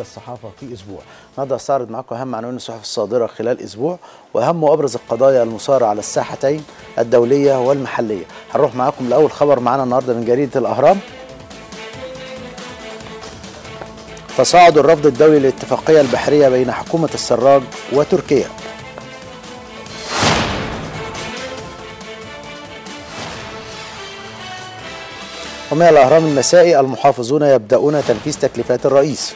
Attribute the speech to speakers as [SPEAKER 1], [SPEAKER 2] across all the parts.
[SPEAKER 1] الصحافة في أسبوع النهارده هستعرض معاكم أهم عناوين الصحف الصادرة خلال أسبوع وأهم وأبرز القضايا المثارة على الساحتين الدولية والمحلية هنروح معاكم لأول خبر معانا النهارده من جريدة الأهرام تصاعد الرفض الدولي للاتفاقية البحرية بين حكومة السراج وتركيا ومن الأهرام المسائي المحافظون يبدأون تنفيذ تكليفات الرئيس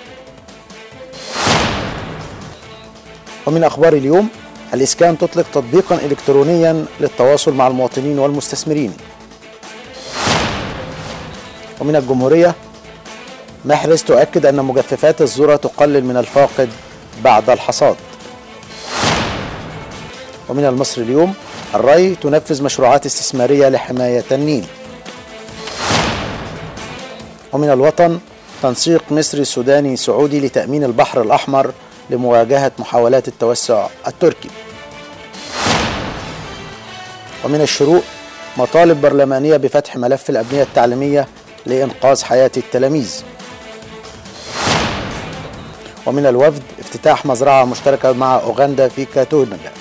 [SPEAKER 1] ومن أخبار اليوم الإسكان تطلق تطبيقا إلكترونيا للتواصل مع المواطنين والمستثمرين ومن الجمهورية محرز تؤكد أن مجففات الذرة تقلل من الفاقد بعد الحصاد ومن المصري اليوم الري تنفذ مشروعات استثمارية لحماية النيل ومن الوطن تنسيق مصري سوداني سعودي لتأمين البحر الأحمر لمواجهة محاولات التوسع التركي ومن الشروق مطالب برلمانية بفتح ملف الأبنية التعليمية لإنقاذ حياة التلاميذ ومن الوفد افتتاح مزرعة مشتركة مع أوغندا في كاتونجا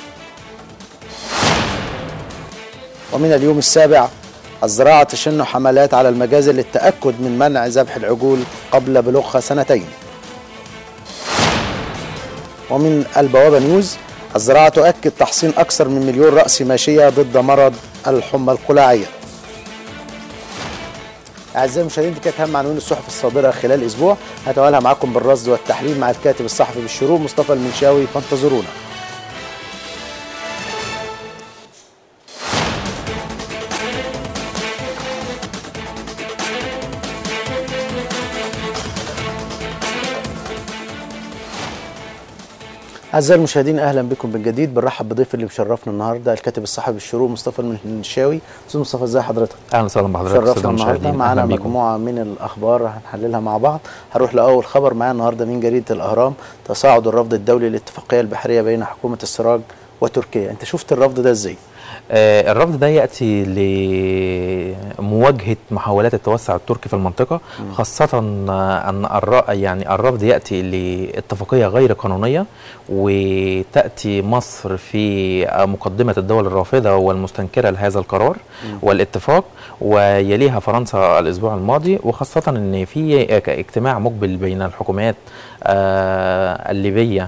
[SPEAKER 1] ومن اليوم السابع الزراعة تشن حملات على المجازر للتأكد من منع ذبح العجول قبل بلوغها سنتين ومن البوابة نيوز الزراعة تؤكد تحصين أكثر من مليون رأس ماشية ضد مرض الحمى القلاعية أعزائي المشاهدين دي كانت أهم عناوين الصحف الصادرة خلال أسبوع هتوالها معاكم بالرصد والتحليل مع الكاتب الصحفي بالشروق مصطفى المنشاوي فانتظرونا أعزائي المشاهدين أهلا بكم من جديد بنرحب بضيف اللي مشرفنا النهارده الكاتب الصحفي بالشروق مصطفى المنشاوي أستاذ مصطفى إزي حضرتك؟
[SPEAKER 2] اهلا وسهلا بحضرتك
[SPEAKER 1] شرفنا النهارده معانا مجموعه من الاخبار هنحللها مع بعض هروح لاول خبر معانا النهارده من جريده الاهرام تصاعد الرفض الدولي للاتفاقيه البحريه بين حكومه السراج وتركيا انت شفت الرفض ده ازاي
[SPEAKER 2] آه الرفض ده ياتي لمواجهه محاولات التوسع التركي في المنطقه م. خاصه ان الرأي يعني الرفض ياتي لاتفاقيه غير قانونيه وتاتي مصر في مقدمه الدول الرافضه والمستنكره لهذا القرار م. والاتفاق ويليها فرنسا الاسبوع الماضي وخاصه ان في اجتماع مقبل بين الحكومات آه الليبيه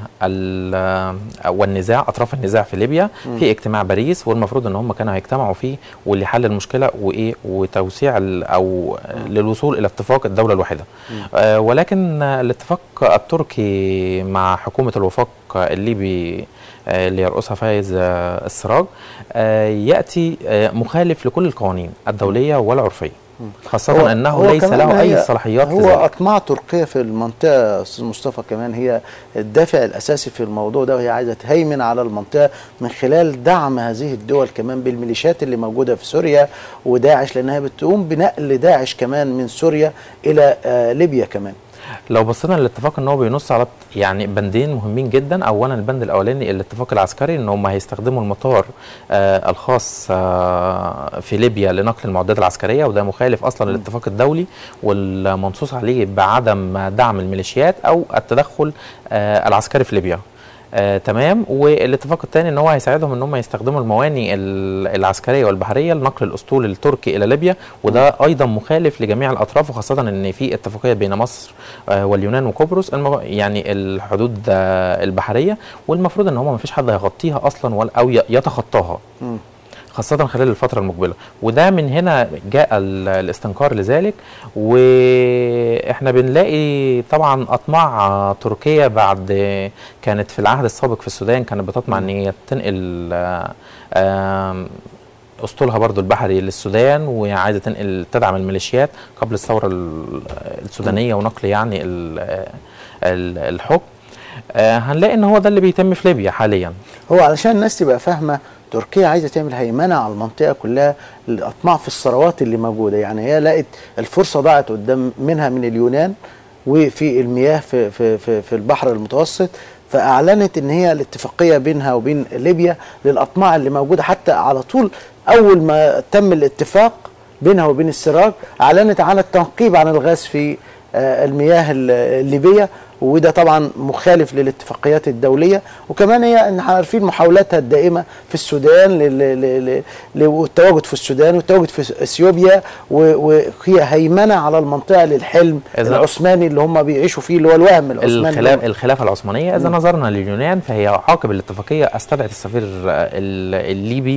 [SPEAKER 2] والنزاع اطراف النزاع في ليبيا م. في اجتماع باريس والمفروض ان هم كانوا هيجتمعوا فيه واللي حل المشكله وايه وتوسيع او م. للوصول الى اتفاق الدوله الواحده آه ولكن الاتفاق التركي مع حكومه الوفاق الليبي اللي يرأسها فايز السراج ياتي مخالف لكل القوانين الدوليه والعرفيه خاصة هو أنه هو ليس له أي صلاحيات
[SPEAKER 1] هو أطماع تركيا في المنطقة أستاذ مصطفى كمان هي الدافع الأساسي في الموضوع ده وهي عايزة تهيمن على المنطقة من خلال دعم هذه الدول كمان بالميليشيات اللي موجودة في سوريا وداعش لأنها بتقوم بنقل داعش كمان من سوريا إلى آه ليبيا كمان
[SPEAKER 2] لو بصينا للاتفاق ان هو بينص على يعني بندين مهمين جدا اولا البند الاولاني الاتفاق العسكري ان هم هيستخدموا المطار آه الخاص آه في ليبيا لنقل المعدات العسكريه وده مخالف اصلا للاتفاق الدولي والمنصوص عليه بعدم دعم الميليشيات او التدخل آه العسكري في ليبيا آه، تمام والاتفاق الثاني ان هو هيساعدهم ان هم يستخدموا المواني العسكريه والبحريه لنقل الاسطول التركي الى ليبيا وده ايضا مخالف لجميع الاطراف وخاصه ان في اتفاقيه بين مصر آه، واليونان وقبرص يعني الحدود آه، البحريه والمفروض ان هم ما فيش حد هيغطيها اصلا ولا او يتخطاها م. خاصة خلال الفترة المقبلة وده من هنا جاء الاستنكار لذلك واحنا بنلاقي طبعا أطماع تركيا بعد كانت في العهد السابق في السودان كانت بتطمع ان هي تنقل اسطولها برضو البحري للسودان وعايزه تنقل تدعم الميليشيات قبل الثوره السودانيه ونقل يعني الحكم هنلاقي ان هو ده اللي بيتم في ليبيا حاليا
[SPEAKER 1] هو علشان الناس تبقى فاهمه تركيا عايزه تعمل هيمنه على المنطقه كلها الاطماع في الثروات اللي موجوده يعني هي لقت الفرصه ضاعت قدام منها من اليونان وفي المياه في في في, في البحر المتوسط فاعلنت ان هي الاتفاقيه بينها وبين ليبيا للاطماع اللي موجوده حتى على طول اول ما تم الاتفاق بينها وبين السراج اعلنت عن التنقيب عن الغاز في المياه الليبيه وده طبعا مخالف للاتفاقيات الدوليه وكمان هي ان احنا عارفين محاولاتها الدائمه في السودان لل- لل- لل- لل- والتواجد في السودان والتواجد في اثيوبيا و- وهي هيمنه على المنطقه للحلم
[SPEAKER 2] إذا-
[SPEAKER 1] العثماني اللي هم بيعيشوا فيه اللي هو الوهم العثماني
[SPEAKER 2] الخلاف الخلافه العثمانيه اذا نظرنا لليونان فهي عقب الاتفاقيه استدعت السفير ال- الليبي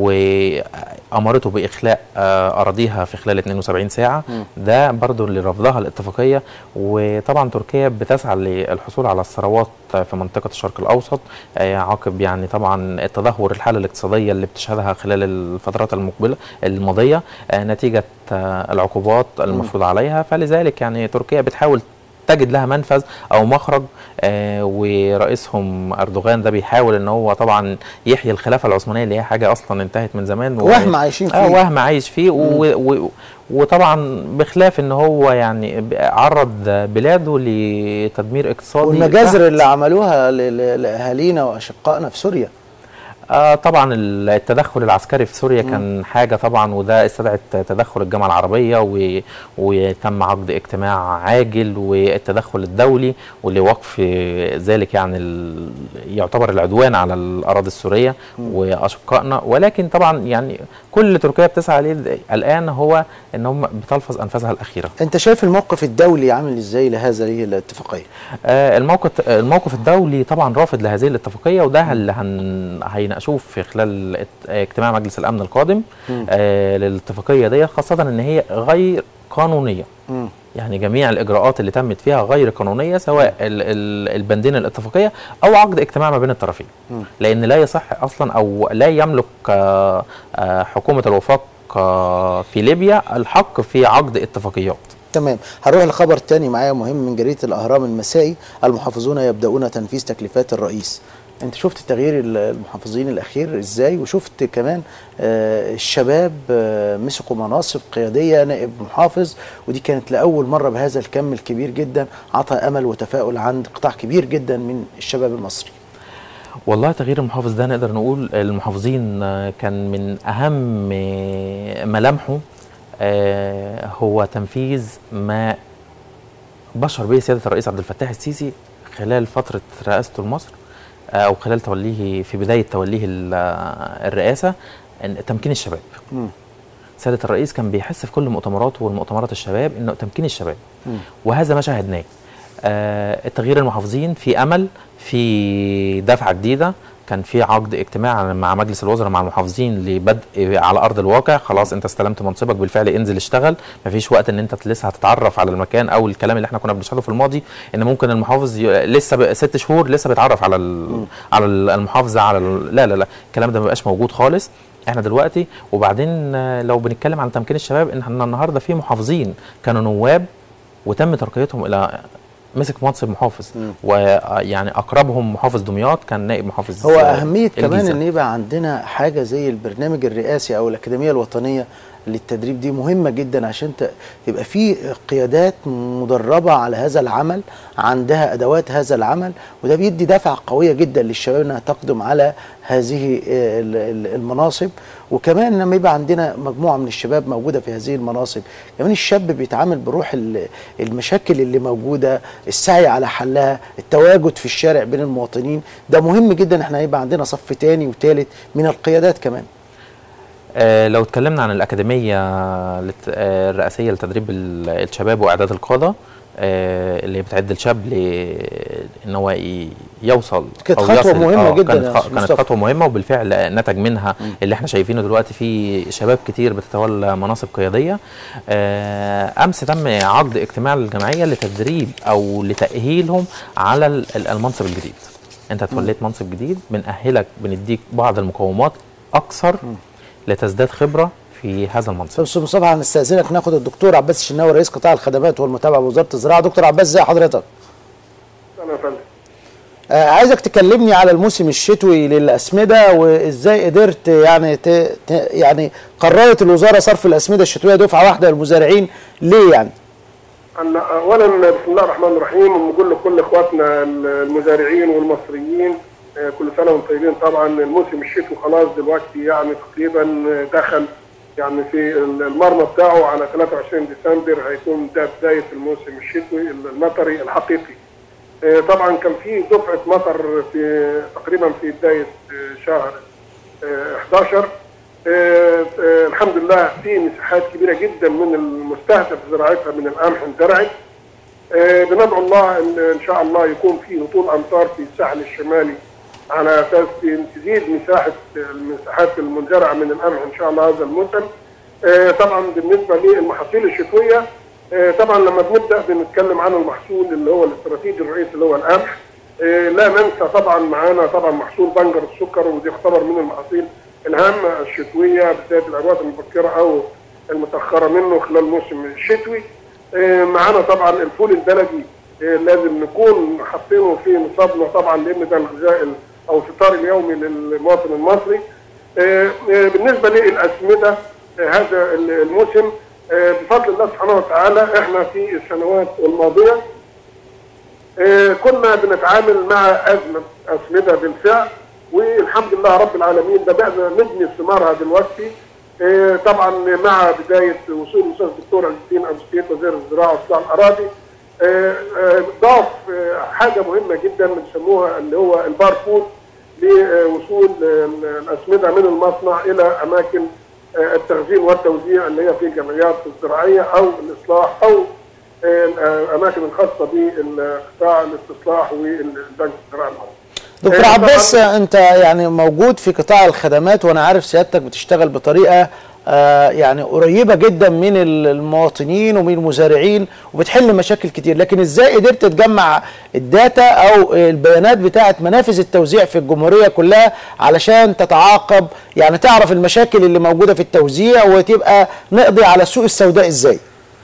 [SPEAKER 2] وامرته باخلاء آه، اراضيها في خلال 72 ساعه ده برضو اللي رفضها الاتفاقيه وطبعا تركيا بتسعى للحصول على الثروات في منطقه الشرق الاوسط آه، عقب يعني طبعا التدهور الحاله الاقتصاديه اللي بتشهدها خلال الفترات المقبله الماضيه آه، نتيجه آه، العقوبات المفروض عليها فلذلك يعني تركيا بتحاول تجد لها منفذ او مخرج آه ورئيسهم اردوغان ده بيحاول ان هو طبعا يحيي الخلافه العثمانيه اللي هي حاجه اصلا انتهت من زمان و-
[SPEAKER 1] وهم عايشين فيه.
[SPEAKER 2] اه وهم عايش فيه و و وطبعا بخلاف ان هو يعني ب- عرض بلاده لتدمير اقتصادي
[SPEAKER 1] والمجازر اللي عملوها ل- ل- لاهالينا واشقائنا في سوريا
[SPEAKER 2] آه طبعا التدخل العسكري في سوريا كان حاجه طبعا وده استدعت تدخل الجامعه العربيه و... وتم عقد اجتماع عاجل والتدخل الدولي ولوقف ذلك يعني ال... يعتبر العدوان على الاراضي السوريه واشقائنا ولكن طبعا يعني كل اللي تركيا بتسعى عليه الان هو ان هم بتلفظ انفاسها الاخيره
[SPEAKER 1] انت شايف الموقف الدولي عامل ازاي لهذه الاتفاقيه
[SPEAKER 2] آه، الموقف الموقف الدولي طبعا رافض لهذه الاتفاقيه وده اللي هن هيناقشوه في خلال ات- اجتماع مجلس الامن القادم آه للاتفاقيه دي خاصه ان هي غير قانونيه
[SPEAKER 1] مم.
[SPEAKER 2] يعني جميع الاجراءات اللي تمت فيها غير قانونيه سواء ال- ال- البندين الاتفاقيه او عقد اجتماع ما بين الطرفين لان لا يصح اصلا او لا يملك آه، آه، حكومه الوفاق آه، في ليبيا الحق في عقد اتفاقيات
[SPEAKER 1] تمام هنروح لخبر تاني معايا مهم من جريده الاهرام المسائي المحافظون يبداون تنفيذ تكليفات الرئيس انت شفت تغيير ال- المحافظين الاخير ازاي وشفت كمان آه الشباب آه مسكوا مناصب قياديه نائب محافظ ودي كانت لاول مره بهذا الكم الكبير جدا عطى امل وتفاؤل عند قطاع كبير جدا من الشباب المصري
[SPEAKER 2] والله تغيير المحافظ ده نقدر نقول المحافظين آه، كان من اهم آه، ملامحه آه، هو تنفيذ ما بشر به سياده الرئيس عبد الفتاح السيسي خلال فتره رئاسته لمصر آه، او خلال توليه في بدايه توليه ال- آه، الرئاسه إن تمكين الشباب
[SPEAKER 1] مم.
[SPEAKER 2] سياده الرئيس كان بيحس في كل مؤتمراته والمؤتمرات الشباب انه تمكين الشباب وهذا ما شاهدناه آه التغيير المحافظين في امل في دفعه جديده كان في عقد اجتماع مع مجلس الوزراء مع المحافظين لبدء على ارض الواقع خلاص انت استلمت منصبك بالفعل انزل اشتغل مفيش وقت ان انت لسه هتتعرف على المكان او الكلام اللي احنا كنا بنشهده في الماضي ان ممكن المحافظ ي... لسه ب... ست شهور لسه بيتعرف على ال... على ال- المحافظه على ال... لا لا لا الكلام ده ما بقاش موجود خالص احنا دلوقتي وبعدين آه، لو بنتكلم عن تمكين الشباب ان احنا النهارده في محافظين كانوا نواب وتم ترقيتهم الى مسك منصب محافظ ويعني اقربهم محافظ دمياط كان نائب محافظ
[SPEAKER 1] هو
[SPEAKER 2] آه،
[SPEAKER 1] أهمية كمان
[SPEAKER 2] الجيزة.
[SPEAKER 1] إن يبقى عندنا حاجة زي البرنامج الرئاسي أو الأكاديمية الوطنية للتدريب دي مهمة جدا عشان ت- تبقى في قيادات مدربة على هذا العمل عندها أدوات هذا العمل وده بيدي دفعة قوية جدا للشباب إنها تقدم على هذه آه، ال- ال- المناصب وكمان لما يبقى عندنا مجموعة من الشباب موجودة في هذه المناصب كمان الشاب بيتعامل بروح ال- المشاكل اللي موجودة السعي على حلها التواجد في الشارع بين المواطنين ده مهم جدا احنا هيبقى عندنا صف تاني وتالت من القيادات كمان
[SPEAKER 2] آه لو اتكلمنا عن الأكاديمية لت- آه، الرئاسية لتدريب ال- الشباب وإعداد القادة آه اللي بتعد الشاب ل ان هو ي- يوصل
[SPEAKER 1] كانت
[SPEAKER 2] أو
[SPEAKER 1] خطوة
[SPEAKER 2] يصل-
[SPEAKER 1] مهمة
[SPEAKER 2] آه،
[SPEAKER 1] جدا
[SPEAKER 2] كانت,
[SPEAKER 1] يا
[SPEAKER 2] خ-
[SPEAKER 1] أستاذ
[SPEAKER 2] كانت
[SPEAKER 1] مصطفى.
[SPEAKER 2] خطوه مهمه وبالفعل نتج منها اللي احنا شايفينه دلوقتي في شباب كتير بتتولى مناصب قياديه آه امس تم عقد اجتماع للجمعيه لتدريب او لتاهيلهم على ال- ال- المنصب الجديد انت توليت منصب جديد بنأهلك بنديك بعض المقومات اكثر لتزداد خبره في هذا المنصب
[SPEAKER 1] استاذ مصطفى هنستاذنك ناخد الدكتور عباس الشناوي رئيس قطاع الخدمات والمتابعه بوزاره الزراعه دكتور عباس ازي حضرتك
[SPEAKER 3] انا يا فندم
[SPEAKER 1] آه عايزك تكلمني على الموسم الشتوي للاسمده وازاي قدرت يعني ت... ت... يعني قررت الوزاره صرف الاسمده الشتويه دفعه واحده للمزارعين ليه يعني؟
[SPEAKER 3] أنا اولا بسم الله الرحمن الرحيم ونقول لكل اخواتنا المزارعين والمصريين آه، كل سنه وانتم طيبين طبعا الموسم الشتوي خلاص دلوقتي يعني تقريبا دخل يعني في المرمى بتاعه على 23 ديسمبر هيكون ده بدايه الموسم الشتوي المطري الحقيقي آه، طبعا كان في دفعه مطر في تقريبا في بدايه آه، شهر آه، 11 آه، آه، الحمد لله في مساحات كبيره جدا من المستهدف زراعتها من القمح اندرعت آه، بندعو الله ان ان شاء الله يكون في هطول امطار في الساحل الشمالي على اساس تزيد مساحه المساحات المنزرعه من القمح ان شاء الله هذا الموسم. آه، طبعا بالنسبه للمحاصيل الشتويه آه، طبعا لما بنبدا بنتكلم عن المحصول اللي هو الاستراتيجي الرئيسي اللي هو القمح آه، لا ننسى طبعا معانا طبعا محصول بنجر السكر ودي يعتبر من المحاصيل الهامه الشتويه بدايه العروات المبكره او المتاخره منه خلال الموسم الشتوي آه، معانا طبعا الفول البلدي آه، لازم نكون حاطينه في نصابنا طبعا لان ده الغذاء ال- او الفطار اليومي للمواطن المصري آه، آه، بالنسبه للاسمده آه، هذا ال- الموسم آه، بفضل الله سبحانه وتعالى احنا في السنوات الماضيه آه، كنا بنتعامل مع ازمه اسمده بالفعل والحمد لله رب العالمين بدانا نبني ثمارها دلوقتي آه، طبعا مع بدايه وصول الاستاذ الدكتور عز الدين امسكيت وزير الزراعه واصلاح الاراضي آه، آه، ضاف آه، حاجه مهمه جدا بنسموها اللي هو الباركود لوصول آه، الاسمده من المصنع الى اماكن آه، التخزين والتوزيع اللي هي في الجمعيات الزراعيه او الاصلاح او آه، الاماكن الخاصه بالقطاع الاستصلاح والبنك الزراعي المصري.
[SPEAKER 1] دكتور
[SPEAKER 3] آه،
[SPEAKER 1] عباس
[SPEAKER 3] طبعاً-
[SPEAKER 1] انت يعني موجود في قطاع الخدمات وانا عارف سيادتك بتشتغل بطريقه آه يعني قريبه جدا من المواطنين ومن المزارعين وبتحل مشاكل كتير لكن ازاي قدرت تجمع الداتا او البيانات بتاعه منافذ التوزيع في الجمهوريه كلها علشان تتعاقب يعني تعرف المشاكل اللي موجوده في التوزيع وتبقى نقضي على السوق السوداء ازاي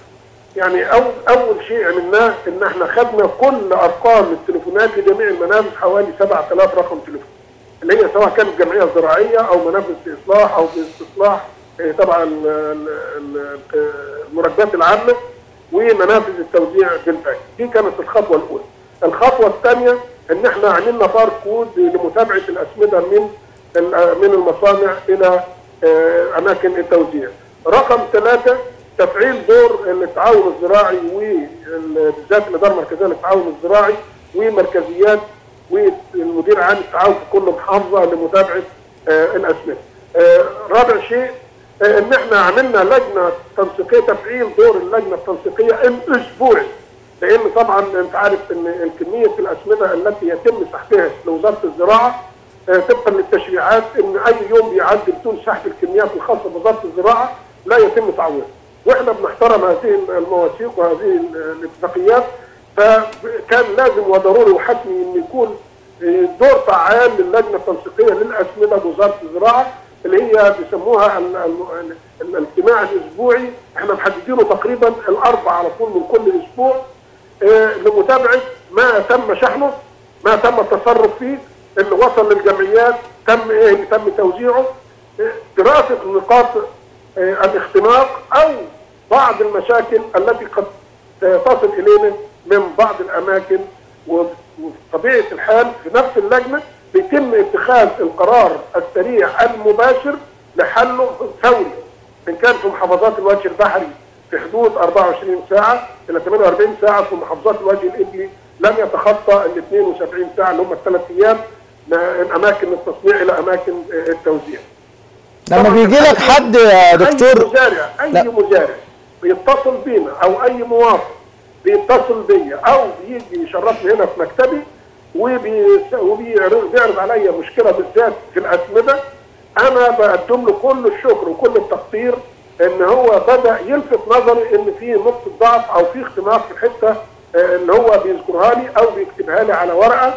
[SPEAKER 3] يعني أول أول شيء عملناه إن إحنا خدنا كل أرقام التليفونات لجميع المنافذ حوالي 7000 رقم تليفون اللي هي سواء كانت جمعية زراعية أو منافذ في إصلاح أو في استصلاح آه، طبعا ال- ال- المركبات العامة ومنافذ التوزيع بالبنك دي كانت الخطوة الأولى الخطوة الثانية إن إحنا عملنا باركود لمتابعة الأسمدة من ال- من المصانع إلى آه، أماكن التوزيع رقم ثلاثة تفعيل دور التعاون الزراعي وبالذات الاداره المركزيه للتعاون الزراعي ومركزيات والمدير عام التعاون في كل محافظه لمتابعه آه الاسمده. آه رابع شيء آه ان احنا عملنا لجنه تنسيقيه تفعيل دور اللجنه التنسيقيه الاسبوعي لان طبعا انت عارف ان كميه الاسمده التي يتم سحبها لوزاره الزراعه آه، طبقا للتشريعات ان اي يوم بيعدي بدون سحب الكميات الخاصه بوزاره الزراعه لا يتم تعويضها واحنا بنحترم هذه المواثيق وهذه الاتفاقيات فكان لازم وضروري وحتمي ان يكون آه، دور فعال للجنه التنسيقيه للاسمده بوزاره الزراعه اللي هي بيسموها ال- ال- ال- الاجتماع الاسبوعي احنا محددينه تقريبا الاربع على طول من كل اسبوع آه، لمتابعه ما تم شحنه ما تم التصرف فيه اللي وصل للجمعيات تم ايه اللي تم توزيعه آه، دراسه نقاط آه، الاختناق او بعض المشاكل التي قد آه، تصل الينا من بعض الاماكن و- وبطبيعه الحال في نفس اللجنه بيتم اتخاذ القرار السريع المباشر لحله فوري ان كان في محافظات الوجه البحري في حدود 24 ساعه الى 48 ساعه في محافظات الوجه الابلي لم يتخطى ال 72 ساعه اللي هم الثلاث ايام من اماكن التصنيع الى اماكن آه، التوزيع.
[SPEAKER 1] لما
[SPEAKER 3] طبعاً
[SPEAKER 1] بيجي لك حد يا
[SPEAKER 3] اي
[SPEAKER 1] دكتور
[SPEAKER 3] مزارع اي
[SPEAKER 1] لا.
[SPEAKER 3] مزارع بيتصل بينا او اي مواطن بيتصل بيا او بيجي يشرفني هنا في مكتبي وبي- وبيعرض بيعرض عليا مشكله بالذات في الاسمده انا بقدم له كل الشكر وكل التقدير ان هو بدا يلفت نظري ان في نقطه ضعف او في اختلاف في الحته آه، اللي هو بيذكرها لي او بيكتبها لي على ورقه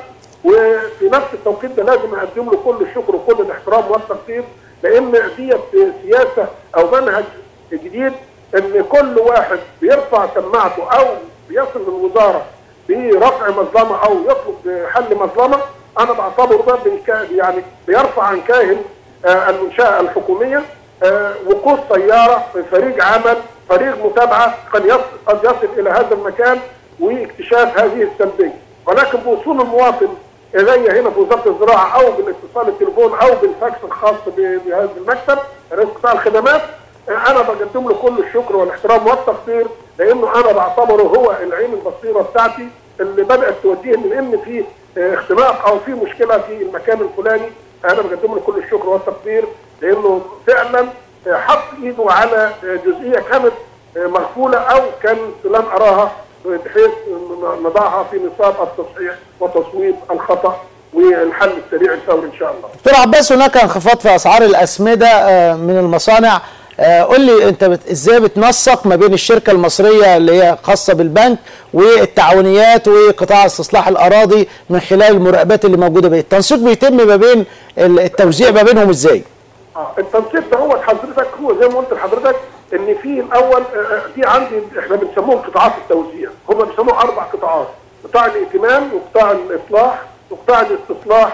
[SPEAKER 3] وفي نفس التوقيت ده لازم اقدم له كل الشكر وكل الاحترام والتقدير لان ديت سياسه او منهج جديد ان كل واحد بيرفع سماعته او بيصل للوزاره برفع مظلمه او يطلب حل مظلمه انا بعتبره ده بيكا- يعني بيرفع عن كاهن آه، المنشاه الحكوميه آه، وقود سياره فريق عمل فريق متابعه قد يصل قد يصل الى هذا المكان واكتشاف هذه السلبيه ولكن بوصول المواطن الي هنا في وزاره الزراعه او بالاتصال التليفون او بالفاكس الخاص ب- بهذا المكتب رئيس قطاع الخدمات آه، انا بقدم له كل الشكر والاحترام والتقدير لانه انا بعتبره هو العين البصيره بتاعتي اللي بدات توجهني لان في آه، اختلاق او في مشكله في المكان الفلاني انا بقدم له كل الشكر والتقدير لانه فعلا آه، حط ايده على آه، جزئيه كانت آه، مغفوله او كان لم اراها بحيث ن- نضعها في نصاب التصحيح وتصويب الخطا والحل السريع الفوري ان شاء الله.
[SPEAKER 1] دكتور عباس هناك انخفاض في اسعار الاسمده آه، من المصانع آه، قول لي انت بت... ازاي بتنسق ما بين الشركه المصريه اللي هي خاصه بالبنك والتعاونيات وقطاع استصلاح الاراضي من خلال المراقبات اللي موجوده بيه التنسيق بيتم ما بين ال- التوزيع ما بينهم ازاي
[SPEAKER 3] اه التنسيق ده هو حضرتك هو زي ما قلت لحضرتك ان في الاول آه، آه، في عندي احنا بنسموهم قطاعات التوزيع هم بيسموه اربع قطاعات قطاع الائتمان وقطاع الاصلاح وقطاع الاستصلاح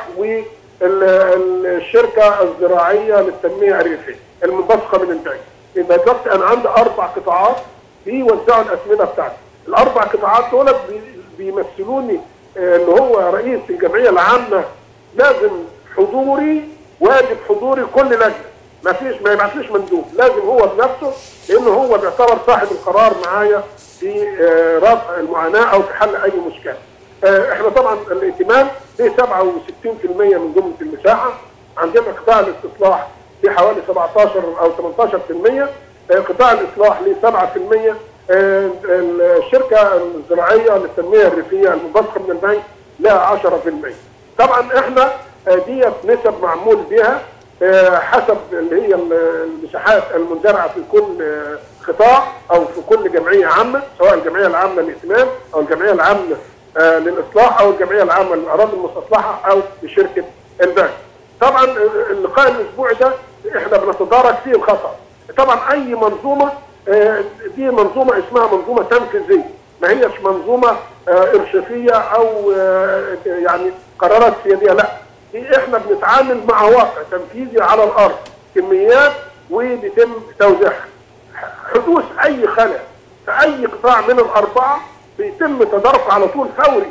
[SPEAKER 3] والشركه الزراعيه للتنميه الريفيه المنبثقه من البنك يبقى دلوقتي انا عندي اربع قطاعات بيوزعوا الاسمده بتاعتي الاربع قطاعات دول بي- بيمثلوني آه، اللي هو رئيس الجمعيه العامه لازم حضوري واجب حضوري كل لجنه ما فيش ما يبعتليش مندوب لازم هو بنفسه لانه هو بيعتبر صاحب القرار معايا في آه، رفع المعاناه او في حل اي مشكله. آه، احنا طبعا الائتمان ليه 67% من جمله المساحه عندنا قطاع الاستصلاح في حوالي 17 او 18% آه، قطاع الاصلاح ليه 7% آه، الشركه الزراعيه للتنميه الريفيه المنبثقه من البنك لها 10% طبعا احنا آه، ديت نسب معمول بها آه، حسب اللي هي المساحات المندرعه في كل آه، قطاع او في كل جمعيه عامه سواء الجمعيه العامه للائتمان او الجمعيه العامه آه، للاصلاح او الجمعيه العامه للاراضي المستصلحه او لشركه البنك. طبعا آه، اللقاء الاسبوعي ده احنا بنتدارك فيه الخطا. طبعا اي منظومه آه، دي منظومه اسمها منظومه تنفيذيه ما هيش منظومه آه، ارشافيه او آه، يعني قرارات سياديه لا دي احنا بنتعامل مع واقع تنفيذي على الارض كميات وبيتم توزيعها حدوث اي خلل في اي قطاع من الاربعه بيتم تداركه على طول فوري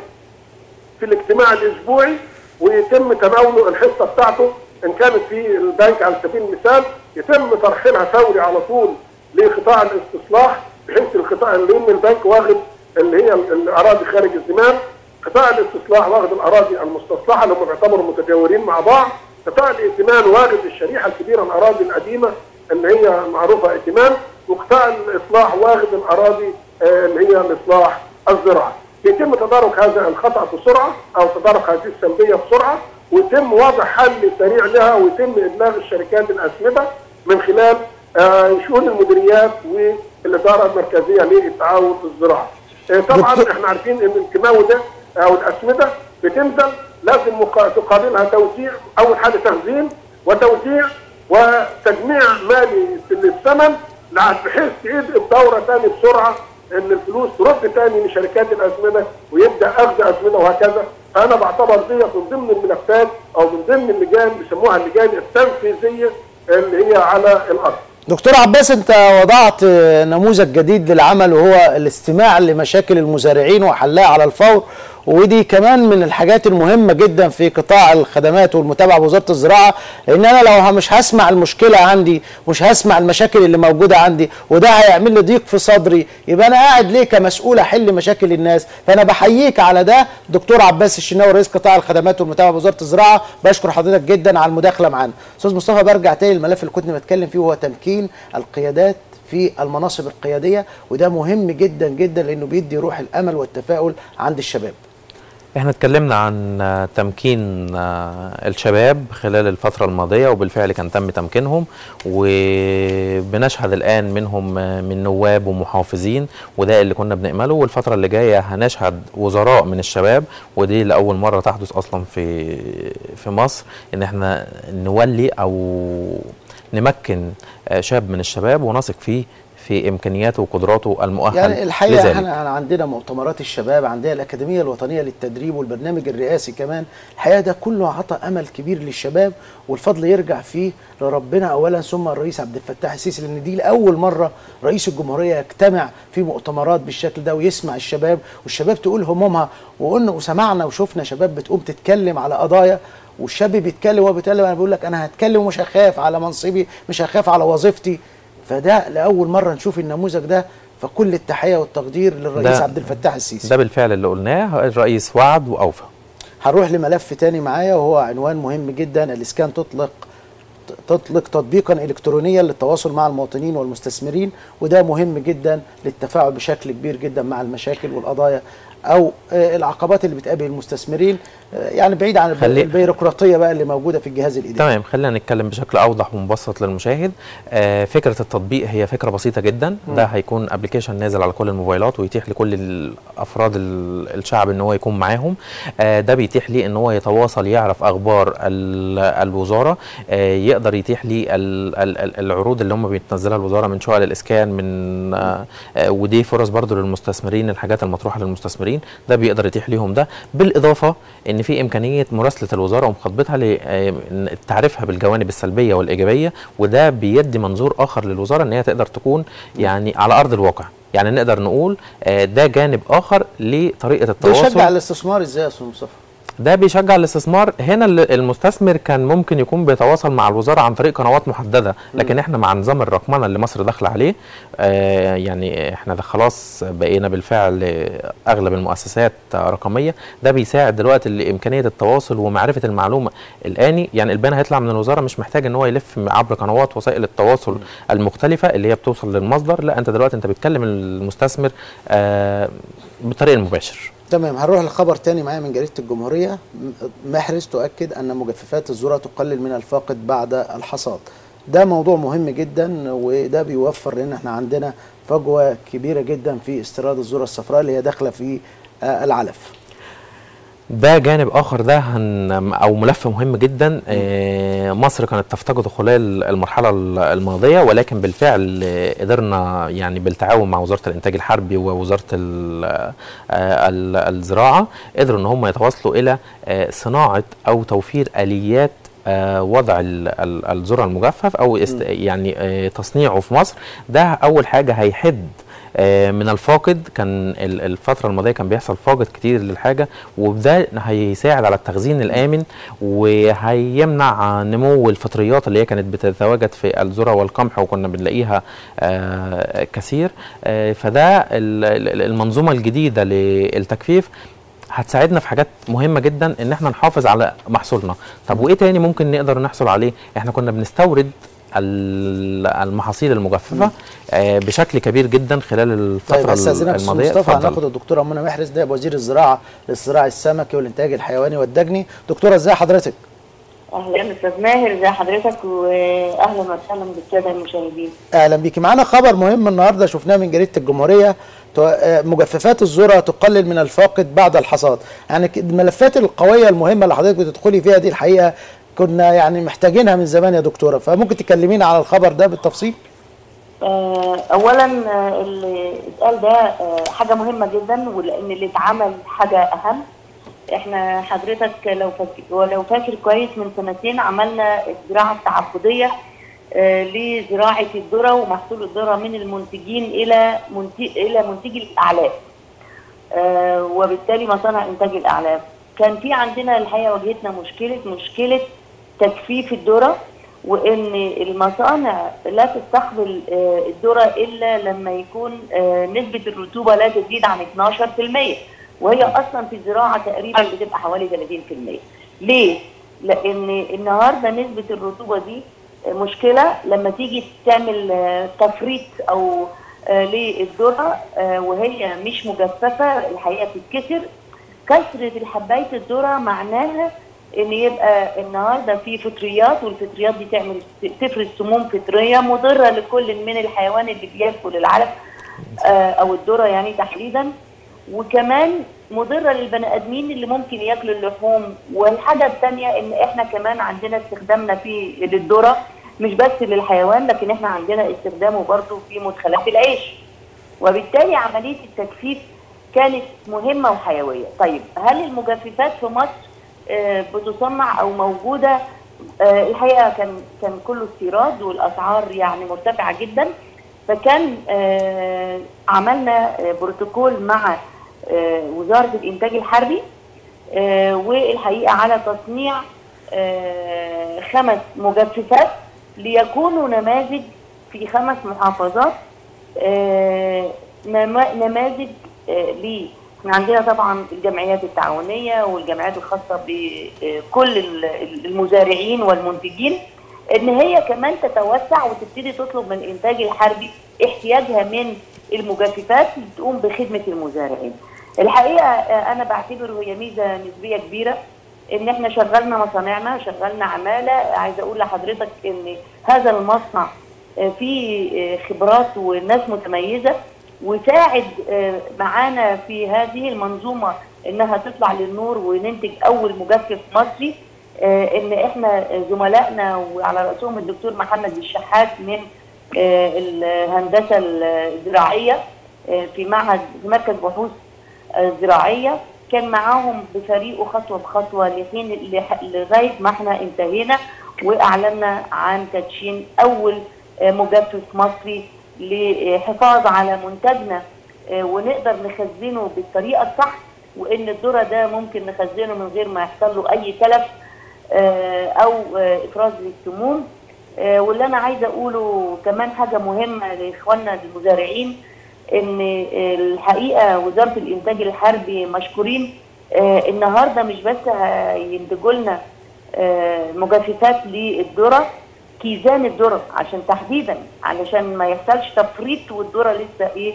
[SPEAKER 3] في الاجتماع الاسبوعي ويتم تناوله الحصه بتاعته ان كانت في البنك على سبيل المثال يتم ترحيلها فوري على طول لقطاع الاستصلاح بحيث القطاع اللي ان البنك واخد اللي هي الاراضي خارج الزمان قطاع الاستصلاح واخد الاراضي المستصلحه اللي هم بيعتبروا متجاورين مع بعض قطاع الائتمان واخد الشريحه الكبيره الاراضي القديمه اللي هي معروفه ائتمان وقطاع الاصلاح واخد الاراضي آه، اللي هي الاصلاح الزراعي يتم تدارك هذا الخطا بسرعه او تدارك هذه السلبيه بسرعه ويتم وضع حل سريع لها ويتم ابلاغ الشركات الاسمده من خلال آه، شؤون المديريات والاداره المركزيه للتعاون الزراعي. آه، طبعا
[SPEAKER 1] دكتور-
[SPEAKER 3] احنا عارفين ان الكيماوي ده او الاسمده بتنزل لازم مقا- تقابلها توزيع اول حاجه تخزين وتوزيع وتجميع مالي للثمن لع- بحيث تعيد الدوره ثاني بسرعه ان الفلوس ترد ثاني لشركات الازمنه ويبدا اخذ ازمنه وهكذا فانا بعتبر ديت من ضمن الملفات او من ضمن اللجان بيسموها اللجان التنفيذيه اللي هي على الارض.
[SPEAKER 1] دكتور عباس انت وضعت آه، نموذج جديد للعمل وهو الاستماع لمشاكل المزارعين وحلها على الفور ودي كمان من الحاجات المهمه جدا في قطاع الخدمات والمتابعه بوزاره الزراعه لان انا لو مش هسمع المشكله عندي مش هسمع المشاكل اللي موجوده عندي وده هيعمل لي ضيق في صدري يبقى انا قاعد ليه كمسؤول احل مشاكل الناس فانا بحييك على ده دكتور عباس الشناوي رئيس قطاع الخدمات والمتابعه بوزاره الزراعه بشكر حضرتك جدا على المداخله معانا استاذ مصطفى برجع تاني الملف اللي كنت بتكلم فيه وهو تمكين القيادات في المناصب القياديه وده مهم جدا جدا لانه بيدي روح الامل والتفاؤل عند الشباب
[SPEAKER 2] احنا اتكلمنا عن آه، تمكين آه، الشباب خلال الفترة الماضية وبالفعل كان تم تمكينهم وبنشهد الآن منهم آه، من نواب ومحافظين وده اللي كنا بنأمله والفترة اللي جاية هنشهد وزراء من الشباب ودي لأول مرة تحدث أصلا في في مصر إن احنا نولي أو نمكن آه، شاب من الشباب ونثق فيه في إمكانياته وقدراته المؤهل
[SPEAKER 1] يعني الحقيقه
[SPEAKER 2] لذلك.
[SPEAKER 1] احنا عندنا مؤتمرات الشباب عندنا الاكاديميه الوطنيه للتدريب والبرنامج الرئاسي كمان الحقيقه ده كله عطى امل كبير للشباب والفضل يرجع فيه لربنا اولا ثم الرئيس عبد الفتاح السيسي لان دي لاول مره رئيس الجمهوريه يجتمع في مؤتمرات بالشكل ده ويسمع الشباب والشباب تقول همومها وقلنا وسمعنا وشفنا شباب بتقوم تتكلم على قضايا والشاب بيتكلم وهو بيتكلم انا بقول لك انا هتكلم ومش هخاف على منصبي مش هخاف على وظيفتي فده لاول مره نشوف النموذج ده فكل التحيه والتقدير للرئيس
[SPEAKER 2] ده-
[SPEAKER 1] عبد الفتاح السيسي
[SPEAKER 2] ده بالفعل اللي قلناه الرئيس وعد واوفى
[SPEAKER 1] هنروح لملف تاني معايا وهو عنوان مهم جدا الاسكان تطلق تطلق تطبيقا الكترونيا للتواصل مع المواطنين والمستثمرين وده مهم جدا للتفاعل بشكل كبير جدا مع المشاكل والقضايا او آه، العقبات اللي بتقابل المستثمرين آه، يعني بعيد عن الب-
[SPEAKER 2] خلي-
[SPEAKER 1] البيروقراطيه بقى اللي موجوده في الجهاز الاداري
[SPEAKER 2] تمام خلينا نتكلم بشكل اوضح ومبسط للمشاهد آه فكره التطبيق هي فكره بسيطه جدا ده هيكون ابلكيشن نازل على كل الموبايلات ويتيح لكل الافراد ال- الشعب ان هو يكون معاهم آه ده بيتيح ليه ان هو يتواصل يعرف اخبار ال- الوزاره آه يقدر يتيح ليه ال- ال- ال- العروض اللي هم بتنزلها الوزاره من شقق الاسكان من آه آه ودي فرص برضو للمستثمرين الحاجات المطروحه للمستثمرين ده بيقدر يتيح ليهم ده بالاضافه ان في امكانيه مراسله الوزاره ومخاطبتها لتعريفها بالجوانب السلبيه والايجابيه وده بيدي منظور اخر للوزاره ان هي تقدر تكون يعني على ارض الواقع يعني نقدر نقول آه، ده جانب اخر لطريقه
[SPEAKER 1] ده
[SPEAKER 2] التواصل
[SPEAKER 1] يشجع الاستثمار ازاي يا استاذ مصطفى
[SPEAKER 2] ده بيشجع الاستثمار هنا ال- المستثمر كان ممكن يكون بيتواصل مع الوزاره عن طريق قنوات محدده لكن احنا مع نظام الرقمنه اللي مصر داخله عليه آه يعني احنا ده خلاص بقينا بالفعل آه، اغلب المؤسسات آه، رقميه ده بيساعد دلوقتي لامكانيه التواصل ومعرفه المعلومه الاني يعني البيان هيطلع من الوزاره مش محتاج ان هو يلف عبر قنوات وسائل التواصل المختلفه اللي هي بتوصل للمصدر لا انت دلوقتي انت بتكلم المستثمر آه بالطريق المباشر
[SPEAKER 1] تمام هنروح لخبر تاني معايا من جريده الجمهوريه م- محرز تؤكد ان مجففات الذره تقلل من الفاقد بعد الحصاد ده موضوع مهم جدا وده بيوفر لان احنا عندنا فجوه كبيره جدا في استيراد الذره الصفراء اللي هي داخله في آه، العلف
[SPEAKER 2] ده جانب اخر ده هن او ملف مهم جدا آه، مصر كانت تفتقده خلال المرحله ال- الماضيه ولكن بالفعل آه، قدرنا يعني بالتعاون مع وزاره الانتاج الحربي ووزاره ال- آه، ال- الزراعه قدروا ان هم يتواصلوا الى آه، صناعه او توفير اليات آه، وضع ال- ال- الذره المجفف او است يعني آه، تصنيعه في مصر ده اول حاجه هيحد آه، من الفاقد كان ال- الفترة الماضية كان بيحصل فاقد كتير للحاجة وده هيساعد على التخزين الآمن وهيمنع نمو الفطريات اللي هي كانت بتتواجد في الذرة والقمح وكنا بنلاقيها آه، كثير آه، فده ال- ال- المنظومة الجديدة للتجفيف هتساعدنا في حاجات مهمه جدا ان احنا نحافظ على محصولنا طب وايه تاني ممكن نقدر نحصل عليه احنا كنا بنستورد ال- المحاصيل المجففه آه بشكل كبير جدا خلال الفتره
[SPEAKER 1] طيب استاذنك استاذ
[SPEAKER 2] الماضيه
[SPEAKER 1] مصطفى
[SPEAKER 2] اتفضل.
[SPEAKER 1] هناخد الدكتوره منى محرز ده وزير الزراعه للزراعه السمكي والانتاج الحيواني والدجني دكتوره ازاي حضرتك
[SPEAKER 4] اهلا استاذ ماهر ازي حضرتك واهلا وسهلا بالساده المشاهدين
[SPEAKER 1] اهلا بيكي معانا خبر مهم النهارده شفناه من جريده الجمهوريه تو- آه، مجففات الذره تقلل من الفاقد بعد الحصاد يعني ك- الملفات القويه المهمه اللي حضرتك بتدخلي فيها دي الحقيقه كنا يعني محتاجينها من زمان يا دكتوره فممكن تكلمينا على الخبر ده بالتفصيل
[SPEAKER 4] آه، اولا آه، اللي اتقال ده آه، حاجه مهمه جدا ولان اللي اتعمل حاجه اهم احنا حضرتك لو فاكر ولو فاكر كويس من سنتين عملنا الزراعه التعاقديه آه، لزراعه الذره ومحصول الذره من المنتجين الى منتج الى منتجي الاعلاف آه، وبالتالي مصانع انتاج الاعلاف كان في عندنا الحقيقه واجهتنا مشكله مشكله تجفيف الذره وان المصانع لا تستقبل آه، الذره الا لما يكون آه، نسبه الرطوبه لا تزيد عن 12% وهي اصلا في الزراعه تقريبا بتبقى حوالي 30% ليه؟ لان النهارده نسبه الرطوبه دي آه، مشكله لما تيجي تعمل آه، تفريط او آه، للذره آه، وهي مش مجففه الحقيقه بتتكسر كسرة الحباية الذرة معناها ان يبقى النهارده في فطريات والفطريات دي تعمل تفرز سموم فطريه مضره لكل من الحيوان اللي بياكل العلف آه، او الذره يعني تحديدا وكمان مضره للبني ادمين اللي ممكن ياكلوا اللحوم والحاجه الثانيه ان احنا كمان عندنا استخدامنا في للذره مش بس للحيوان لكن احنا عندنا استخدامه برضه في مدخلات العيش وبالتالي عمليه التجفيف كانت مهمه وحيويه طيب هل المجففات في مصر آه، بتصنع او موجوده آه، الحقيقه كان كان كله استيراد والاسعار يعني مرتفعه جدا فكان آه، عملنا آه، بروتوكول مع آه، وزاره الانتاج الحربي آه، والحقيقه على تصنيع آه، خمس مجففات ليكونوا نماذج في خمس محافظات آه، نما- نماذج آه، ل احنا عندنا طبعا الجمعيات التعاونيه والجمعيات الخاصه بكل ال- المزارعين والمنتجين ان هي كمان تتوسع وتبتدي تطلب من الانتاج الحربي احتياجها من المجففات اللي تقوم بخدمه المزارعين. الحقيقه آه، انا بعتبر هي ميزه نسبيه كبيره ان احنا شغلنا مصانعنا شغلنا عماله عايزه اقول لحضرتك ان هذا المصنع آه، فيه آه، خبرات وناس متميزه وساعد آه، معانا في هذه المنظومه انها تطلع للنور وننتج اول مجفف مصري آه، ان احنا زملائنا وعلى راسهم الدكتور محمد الشحات من آه، الهندسه الزراعيه آه، في معهد في مركز بحوث آه، زراعيه كان معاهم بفريقه خطوه بخطوه لحين لح- لغايه ما احنا انتهينا واعلنا عن تدشين اول آه، مجفف مصري للحفاظ على منتجنا آه، ونقدر نخزنه بالطريقه الصح وان الذره ده ممكن نخزنه من غير ما يحصل له اي تلف آه، او آه، افراز للسموم آه، واللي انا عايزه اقوله كمان حاجه مهمه لاخواننا المزارعين ان آه، الحقيقه وزاره الانتاج الحربي مشكورين آه، النهارده مش بس هينتجوا لنا آه، مجففات للذره كيزان الذره عشان تحديدا علشان ما يحصلش تفريط والذره لسه ايه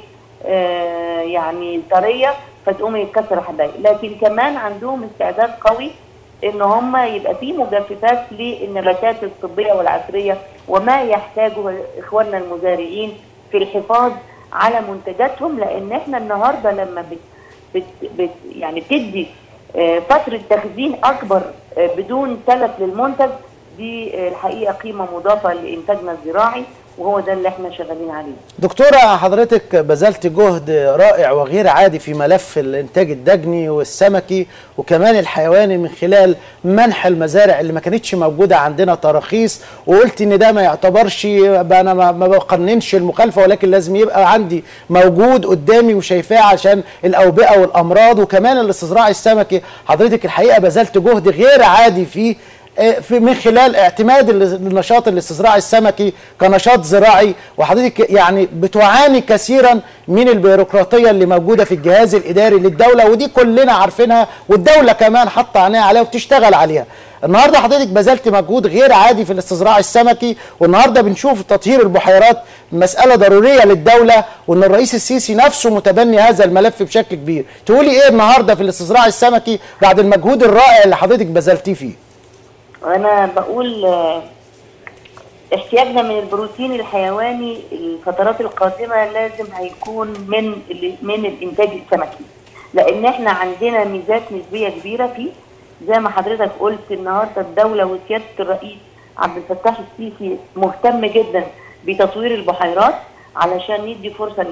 [SPEAKER 4] آه يعني طريه فتقوم يتكسر حبايب لكن كمان عندهم استعداد قوي ان هم يبقى في مجففات للنباتات الطبيه والعصريه وما يحتاجه اخواننا المزارعين في الحفاظ على منتجاتهم لان احنا النهارده لما بت بت بت يعني بتدي آه، فتره تخزين اكبر آه، بدون تلف للمنتج دي آه، الحقيقه قيمه مضافه لانتاجنا الزراعي وهو ده اللي احنا شغالين عليه.
[SPEAKER 1] دكتورة حضرتك بذلت جهد رائع وغير عادي في ملف الانتاج الدجني والسمكي وكمان الحيواني من خلال منح المزارع اللي ما كانتش موجودة عندنا تراخيص وقلت ان ده ما يعتبرش بقى انا ما ما بقننش المخالفة ولكن لازم يبقى عندي موجود قدامي وشايفاه عشان الاوبئة والامراض وكمان الاستصراع السمكي حضرتك الحقيقة بذلت جهد غير عادي فيه في من خلال اعتماد النشاط الاستصراع السمكي كنشاط زراعي وحضرتك يعني بتعاني كثيرا من البيروقراطيه اللي موجوده في الجهاز الاداري للدوله ودي كلنا عارفينها والدوله كمان حاطه عينيها عليها وبتشتغل عليها. النهارده حضرتك بذلت مجهود غير عادي في الاستصراع السمكي والنهارده بنشوف تطهير البحيرات مساله ضروريه للدوله وان الرئيس السيسي نفسه متبني هذا الملف بشكل كبير. تقولي ايه النهارده في الاستصراع السمكي بعد المجهود الرائع اللي حضرتك بذلتيه فيه؟
[SPEAKER 4] وانا بقول آه، احتياجنا من البروتين الحيواني الفترات القادمه لازم هيكون من ال- من الانتاج السمكي لان احنا عندنا ميزات نسبيه كبيره فيه زي ما حضرتك قلت النهارده الدوله وسياده الرئيس عبد الفتاح السيسي مهتم جدا بتطوير البحيرات علشان ندي فرصه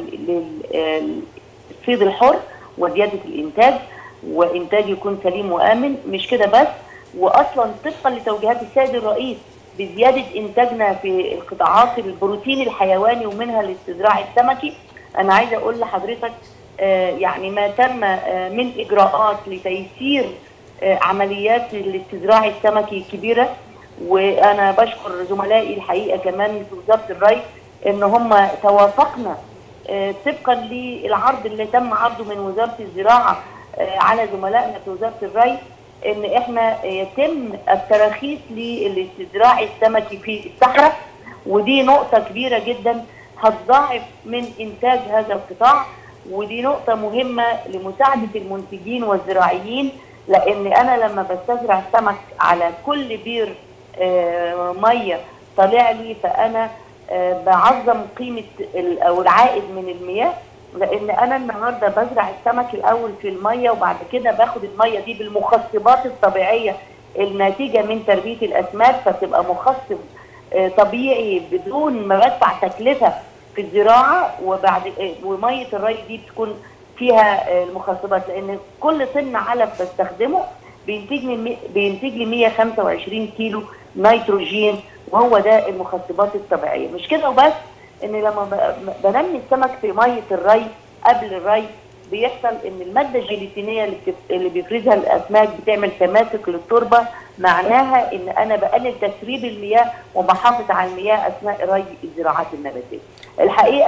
[SPEAKER 4] للصيد الحر وزياده الانتاج وانتاج يكون سليم وامن مش كده بس واصلا طبقا لتوجيهات السيد الرئيس بزياده انتاجنا في القطاعات البروتين الحيواني ومنها الاستزراع السمكي انا عايزه اقول لحضرتك آه، يعني ما تم آه، من اجراءات لتيسير آه، عمليات الاستزراع السمكي كبيره وانا بشكر زملائي الحقيقه كمان في وزاره الري ان هم توافقنا آه، طبقا للعرض اللي تم عرضه من وزاره الزراعه آه، على زملائنا في وزاره الري ان احنا يتم التراخيص للاستزراع السمكي في الصحراء ودي نقطه كبيره جدا هتضاعف من انتاج هذا القطاع ودي نقطه مهمه لمساعده المنتجين والزراعيين لان انا لما بستزرع سمك على كل بير آه، ميه طالع لي فانا آه، بعظم قيمه ال- او العائد من المياه لان انا النهارده بزرع السمك الاول في الميه وبعد كده باخد الميه دي بالمخصبات الطبيعيه الناتجه من تربيه الاسماك فبتبقى مخصب آه، طبيعي بدون ما بدفع تكلفه في الزراعه وبعد آه، وميه الري دي بتكون فيها آه، المخصبات لان كل طن علف بستخدمه بينتج لي مي- بينتج لي 125 كيلو نيتروجين وهو ده المخصبات الطبيعيه مش كده وبس ان لما ب- بنمي السمك في ميه الري قبل الري بيحصل ان الماده الجيلاتينيه اللي بتف- اللي بيفرزها الاسماك بتعمل تماسك للتربه معناها ان انا بقلل تسريب المياه وبحافظ على المياه اثناء ري الزراعات النباتيه. الحقيقه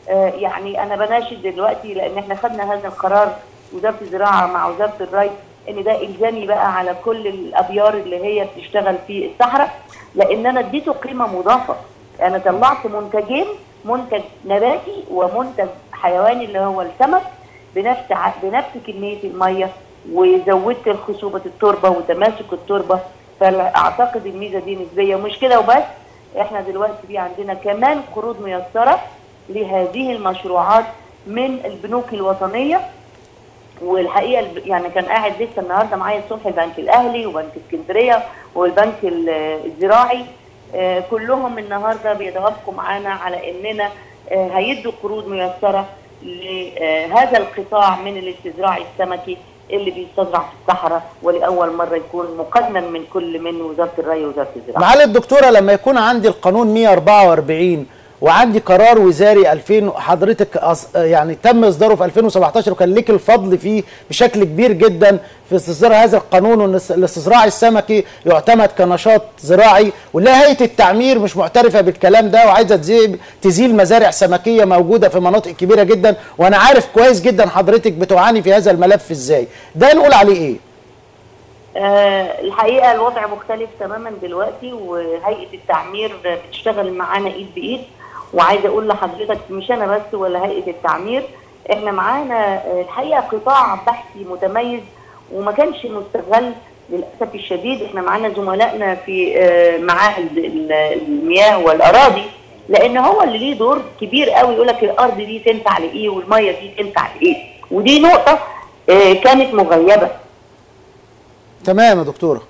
[SPEAKER 4] آه، يعني انا بناشد دلوقتي لان احنا خدنا هذا القرار وزاره الزراعه مع وزاره الري ان ده الزامي بقى على كل الابيار اللي هي بتشتغل في الصحراء لان انا اديته قيمه مضافه انا طلعت منتجين منتج نباتي ومنتج حيواني اللي هو السمك بنفس ع- بنفس كميه الميه وزودت خصوبه التربه وتماسك التربه فاعتقد الميزه دي نسبيه ومش كده وبس احنا دلوقتي في عندنا كمان قروض ميسره لهذه المشروعات من البنوك الوطنيه والحقيقه الب- يعني كان قاعد لسه النهارده معايا الصبح البنك الاهلي وبنك اسكندريه والبنك ال- الزراعي آه، كلهم النهارده بيتوافقوا معانا على اننا آه، هيدوا قروض ميسره لهذا القطاع من الاستزراع السمكي اللي بيستزرع في الصحراء ولاول مره يكون مقدما من كل من وزاره الري ووزاره الزراعه.
[SPEAKER 1] معالي الدكتوره لما يكون عندي القانون 144 وعندي قرار وزاري 2000 حضرتك أص- يعني تم اصداره في 2017 وكان ليك الفضل فيه بشكل كبير جدا في استصدار هذا القانون وان الس- الاستزراع السمكي يعتمد كنشاط زراعي ولا هيئه التعمير مش معترفه بالكلام ده وعايزه تزيل, تزيل مزارع سمكيه موجوده في مناطق كبيره جدا وانا عارف كويس جدا حضرتك بتعاني في هذا الملف ازاي ده نقول عليه ايه
[SPEAKER 4] آه، الحقيقه الوضع مختلف تماما دلوقتي وهيئه التعمير بتشتغل معانا ايد بايد وعايزه اقول لحضرتك مش انا بس ولا هيئه التعمير احنا معانا آه، الحقيقه قطاع بحثي متميز وما كانش مستغل للاسف الشديد احنا معانا زملائنا في آه، معاهد ال- المياه والاراضي لان هو اللي ليه دور كبير قوي يقول لك الارض دي تنفع لايه والميه دي تنفع لايه ودي نقطه آه، كانت مغيبه
[SPEAKER 1] تمام يا دكتوره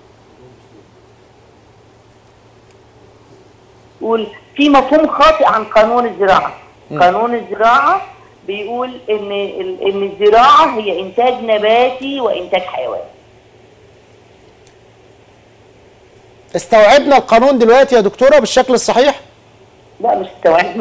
[SPEAKER 4] يقول في مفهوم خاطئ عن قانون الزراعه قانون الزراعه بيقول ان ال- ان الزراعه هي انتاج نباتي وانتاج حيواني
[SPEAKER 1] استوعبنا القانون دلوقتي يا دكتوره بالشكل الصحيح
[SPEAKER 4] لا مش استوعبنا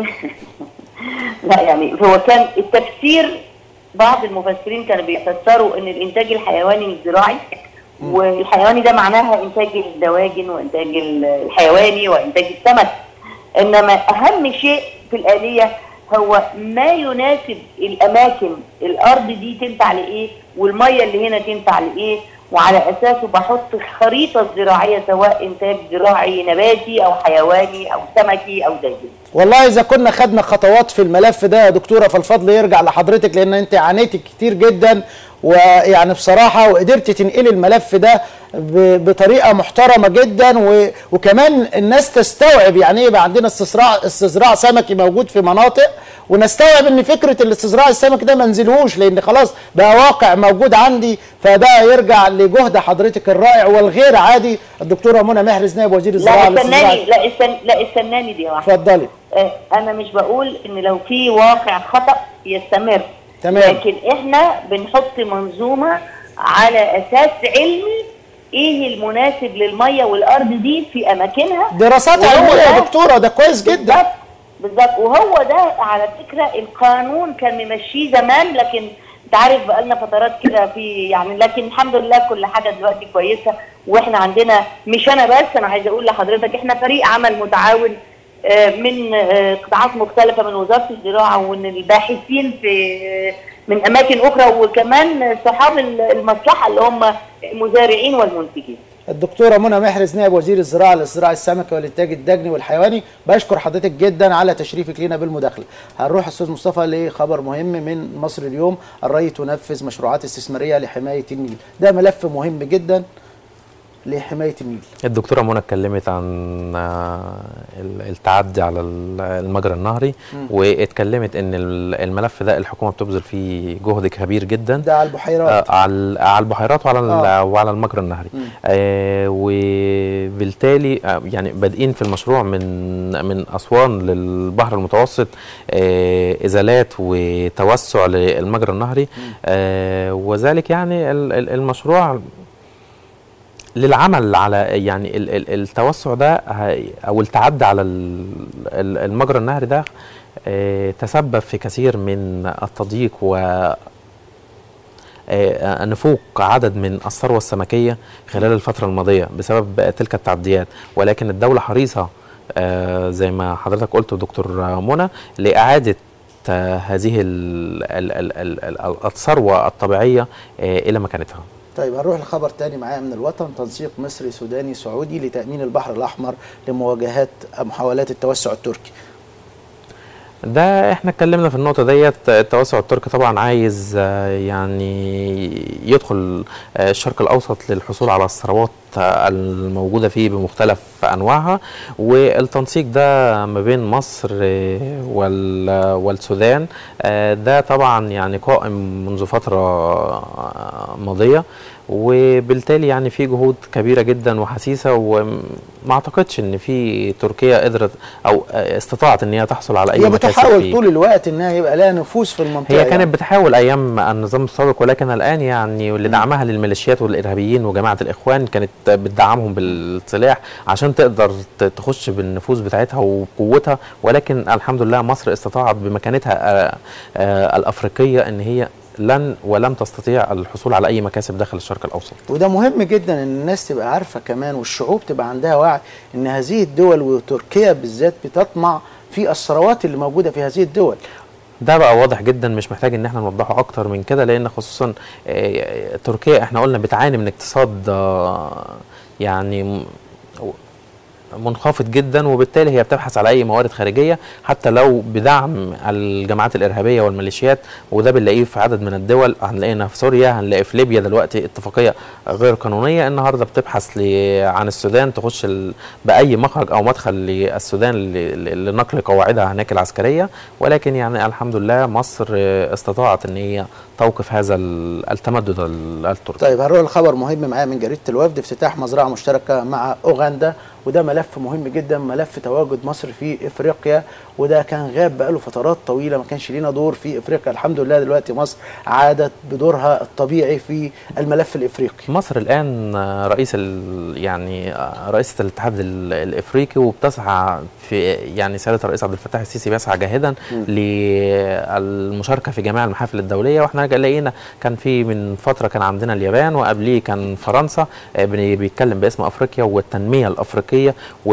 [SPEAKER 4] لا يعني هو كان التفسير بعض المفسرين كانوا بيفسروا ان الانتاج الحيواني مش زراعي والحيواني ده معناها انتاج الدواجن وانتاج ال- الحيواني وانتاج السمك انما اهم شيء في الاليه هو ما يناسب الاماكن الارض دي تنفع لايه والميه اللي هنا تنفع لايه وعلى اساسه بحط خريطه زراعيه سواء انتاج زراعي نباتي او حيواني او سمكي او زي كده
[SPEAKER 1] والله اذا كنا خدنا خطوات في الملف ده يا دكتوره فالفضل يرجع لحضرتك لان انت عانيتي كتير جدا ويعني بصراحه وقدرت تنقلي الملف ده ب- بطريقه محترمه جدا و- وكمان الناس تستوعب يعني ايه يبقى عندنا استزراع استزراع سمكي موجود في مناطق ونستوعب ان فكره الاستزراع السمكي ده ما نزلهوش لان خلاص بقى واقع موجود عندي فده يرجع لجهد حضرتك الرائع والغير عادي الدكتوره منى محرز نائب وزير الزراعه
[SPEAKER 4] لا
[SPEAKER 1] الاستزراع
[SPEAKER 4] استناني لا استن لا استناني دي واحده
[SPEAKER 1] اتفضلي
[SPEAKER 4] آه، انا مش بقول ان لو في واقع خطا يستمر
[SPEAKER 1] تمام.
[SPEAKER 4] لكن احنا بنحط منظومه على اساس علمي ايه المناسب للميه والارض دي في اماكنها
[SPEAKER 1] دراسات
[SPEAKER 4] وهو
[SPEAKER 1] علميه يا
[SPEAKER 4] ده-
[SPEAKER 1] دكتوره ده كويس جدا
[SPEAKER 4] بالظبط بالظبط وهو ده على فكره القانون كان ممشيه زمان لكن انت عارف بقالنا فترات كده في يعني لكن الحمد لله كل حاجه دلوقتي كويسه واحنا عندنا مش انا بس انا عايزه اقول لحضرتك احنا فريق عمل متعاون آه، من آه، قطاعات مختلفه من وزاره الزراعه ومن الباحثين في آه، من اماكن اخرى وكمان صحاب المصلحه اللي هم المزارعين والمنتجين
[SPEAKER 1] الدكتوره منى محرز نائب وزير الزراعه للزراعه السمكي والانتاج الدجني والحيواني بشكر حضرتك جدا على تشريفك لينا بالمداخله هنروح استاذ مصطفى لخبر مهم من مصر اليوم الري تنفذ مشروعات استثماريه لحمايه النيل ده ملف مهم جدا لحمايه النيل
[SPEAKER 2] الدكتوره منى اتكلمت عن آه، ال- التعدي على ال- المجرى النهري واتكلمت ان ال- الملف ده الحكومه بتبذل فيه جهد كبير جدا
[SPEAKER 1] ده على البحيرات
[SPEAKER 2] آه، على على البحيرات وعلى ال-
[SPEAKER 1] آه.
[SPEAKER 2] وعلى المجرى النهري آه وبالتالي آه يعني بادئين في المشروع من من اسوان للبحر المتوسط آه ازالات وتوسع للمجرى النهري آه وذلك يعني ال- ال- المشروع للعمل على يعني ال- ال- التوسع ده هي- او التعدي على ال- ال- المجرى النهري ده آه، تسبب في كثير من التضييق و آه، نفوق عدد من الثروة السمكية خلال الفترة الماضية بسبب تلك التعديات ولكن الدولة حريصة آه، زي ما حضرتك قلت دكتور منى لإعادة آه، هذه ال- ال- ال- ال- ال- الثروه الطبيعيه آه، الى مكانتها
[SPEAKER 1] طيب هنروح لخبر تاني معايا من الوطن تنسيق مصري سوداني سعودي لتأمين البحر الأحمر لمواجهات محاولات التوسع التركي
[SPEAKER 2] ده احنا اتكلمنا في النقطه ديت التوسع التركي طبعا عايز آه، يعني يدخل آه، الشرق الاوسط للحصول على الثروات آه، الموجوده فيه بمختلف انواعها والتنسيق ده ما بين مصر آه، وال- والسودان آه، ده طبعا يعني قائم منذ فتره آه، ماضيه وبالتالي يعني في جهود كبيره جدا وحثيثه وما اعتقدش ان في تركيا قدرت او آه، استطاعت ان هي تحصل على اي
[SPEAKER 1] هي
[SPEAKER 2] مكاسب
[SPEAKER 1] بتحاول
[SPEAKER 2] فيه.
[SPEAKER 1] طول الوقت انها يبقى لها نفوذ في المنطقه
[SPEAKER 2] هي
[SPEAKER 1] يعني.
[SPEAKER 2] كانت بتحاول ايام النظام السابق ولكن الان يعني لدعمها للميليشيات والارهابيين وجماعه الاخوان كانت بتدعمهم بالسلاح عشان تقدر ت- تخش بالنفوذ بتاعتها وقوتها ولكن الحمد لله مصر استطاعت بمكانتها آه، آه، الافريقيه ان هي لن ولم تستطيع الحصول على اي مكاسب داخل الشرق الاوسط
[SPEAKER 1] وده مهم جدا ان الناس تبقى عارفه كمان والشعوب تبقى عندها وعي ان هذه الدول وتركيا بالذات بتطمع في الثروات اللي موجوده في هذه الدول
[SPEAKER 2] ده بقى واضح جدا مش محتاج ان احنا نوضحه اكتر من كده لان خصوصا آه، تركيا احنا قلنا بتعاني من اقتصاد آه، يعني م- منخفض جدا وبالتالي هي بتبحث على اي موارد خارجيه حتى لو بدعم الجماعات الارهابيه والميليشيات وده بنلاقيه في عدد من الدول هنلاقينا في سوريا هنلاقي في ليبيا دلوقتي اتفاقيه غير قانونيه النهارده بتبحث ل- عن السودان تخش ال- باي مخرج او مدخل للسودان ل- ل- لنقل قواعدها هناك العسكريه ولكن يعني الحمد لله مصر آه، استطاعت ان هي توقف هذا ال- التمدد ال- التركي
[SPEAKER 1] طيب هنروح لخبر مهم معايا من جريده الوفد افتتاح مزرعه مشتركه مع اوغندا وده ملف مهم جدا ملف تواجد مصر في افريقيا وده كان غاب بقاله فترات طويله ما كانش لينا دور في افريقيا الحمد لله دلوقتي مصر عادت بدورها الطبيعي في الملف الافريقي
[SPEAKER 2] مصر الان آه، رئيس ال- يعني آه، رئيسه الاتحاد ال- الافريقي وبتسعى في يعني سياده الرئيس عبد الفتاح السيسي بيسعى جاهدا للمشاركه في جميع المحافل الدوليه واحنا لقينا كان في من فتره كان عندنا اليابان وقبليه كان فرنسا آه، بن- بيتكلم باسم افريقيا والتنميه الافريقيه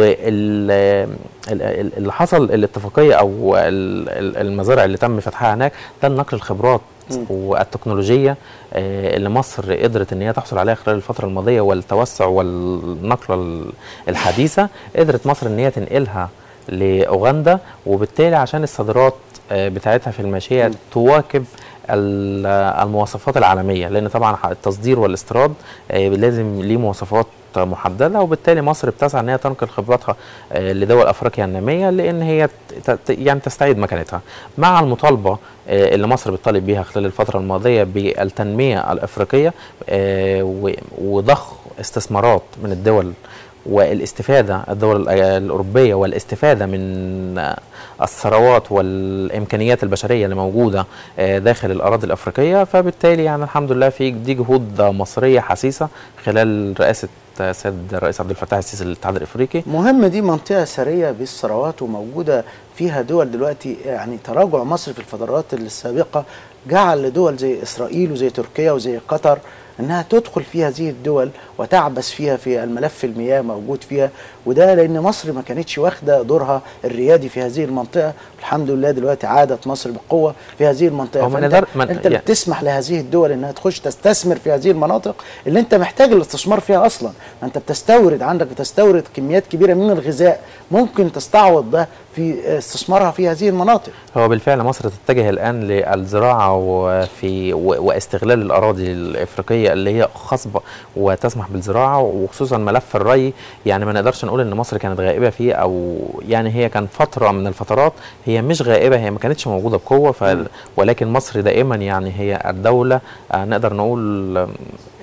[SPEAKER 2] واللي حصل الاتفاقيه او ال- ال- المزارع اللي تم فتحها هناك ده نقل الخبرات والتكنولوجيه آه، اللي مصر قدرت ان هي تحصل عليها خلال الفتره الماضيه والتوسع والنقله ال- الحديثه قدرت مصر ان هي تنقلها لاوغندا وبالتالي عشان الصادرات آه، بتاعتها في الماشيه تواكب ال- المواصفات العالميه لان طبعا التصدير والاستيراد آه، لازم ليه مواصفات محدده وبالتالي مصر بتسعى ان هي تنقل خبراتها آه، لدول افريقيا الناميه لان هي ت- ت- يعني تستعيد مكانتها مع المطالبه آه، اللي مصر بتطالب بيها خلال الفتره الماضيه بالتنميه الافريقيه آه، و- وضخ استثمارات من الدول والاستفاده الدول الاوروبيه والاستفاده من آه، الثروات والامكانيات البشريه اللي موجوده آه، داخل الاراضي الافريقيه فبالتالي يعني الحمد لله في دي جهود مصريه حثيثه خلال رئاسه السيد الرئيس عبد الفتاح السيسي للاتحاد الافريقي
[SPEAKER 1] مهم دي منطقة ثرية بالثروات وموجودة فيها دول دلوقتي يعني تراجع مصر في الفترات السابقة جعل دول زي إسرائيل وزي تركيا وزي قطر انها تدخل في هذه الدول وتعبث فيها في الملف المياه موجود فيها وده لان مصر ما كانتش واخده دورها الريادي في هذه المنطقه الحمد لله دلوقتي عادت مصر بقوه في هذه المنطقه
[SPEAKER 2] هو ما
[SPEAKER 1] فانت
[SPEAKER 2] نقدر- ما-
[SPEAKER 1] انت اللي
[SPEAKER 2] يعني-
[SPEAKER 1] بتسمح لهذه الدول انها تخش تستثمر في هذه المناطق اللي انت محتاج الاستثمار فيها اصلا ما انت بتستورد عندك بتستورد كميات كبيره من الغذاء ممكن تستعوض ده في استثمارها في هذه المناطق
[SPEAKER 2] هو بالفعل مصر تتجه الان للزراعه وفي و- واستغلال الاراضي الافريقيه اللي هي خصبه وتسمح بالزراعه وخصوصا ملف الري يعني ما نقدرش نقول ان مصر كانت غائبه فيه او يعني هي كان فتره من الفترات هي مش غائبه هي ما كانتش موجوده بقوه ف ولكن مصر دائما يعني هي الدوله آه، نقدر نقول آم،